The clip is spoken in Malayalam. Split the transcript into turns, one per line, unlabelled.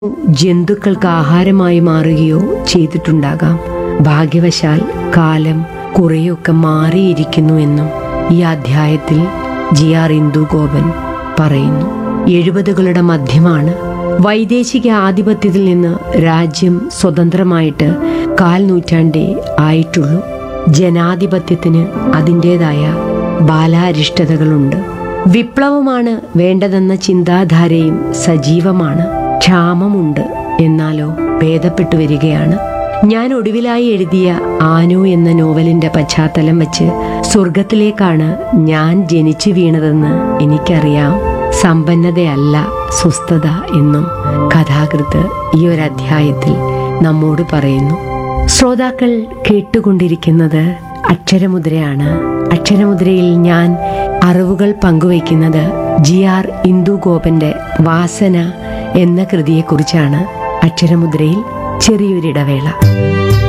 ജന്തുക്കൾക്ക് ആഹാരമായി മാറുകയോ ചെയ്തിട്ടുണ്ടാകാം ഭാഗ്യവശാൽ കാലം കുറെയൊക്കെ മാറിയിരിക്കുന്നുവെന്നും ഈ അധ്യായത്തിൽ ജി ആർ ഇന്ദു ഗോപൻ പറയുന്നു എഴുപതുകളുടെ മധ്യമാണ് വൈദേശിക ആധിപത്യത്തിൽ നിന്ന് രാജ്യം സ്വതന്ത്രമായിട്ട് കാൽ നൂറ്റാണ്ടേ ആയിട്ടുള്ളൂ ജനാധിപത്യത്തിന് അതിൻ്റെതായ ബാലാരിഷ്ടതകളുണ്ട് വിപ്ലവമാണ് വേണ്ടതെന്ന ചിന്താധാരയും സജീവമാണ് ക്ഷാമമുണ്ട് എന്നാലോ ഭേദപ്പെട്ടു വരികയാണ് ഞാൻ ഒടുവിലായി എഴുതിയ ആനു എന്ന നോവലിന്റെ പശ്ചാത്തലം വെച്ച് സ്വർഗത്തിലേക്കാണ് ഞാൻ ജനിച്ചു വീണതെന്ന് എനിക്കറിയാം സമ്പന്നതയല്ല സ്വസ്ഥത എന്നും കഥാകൃത്ത് ഈ ഒരു അധ്യായത്തിൽ നമ്മോട് പറയുന്നു ശ്രോതാക്കൾ കേട്ടുകൊണ്ടിരിക്കുന്നത് അക്ഷരമുദ്രയാണ് അക്ഷരമുദ്രയിൽ ഞാൻ അറിവുകൾ പങ്കുവയ്ക്കുന്നത് ജി ആർ ഇന്ദു ഗോപന്റെ വാസന എന്ന കൃതിയെക്കുറിച്ചാണ് അക്ഷരമുദ്രയിൽ ചെറിയൊരിടവേള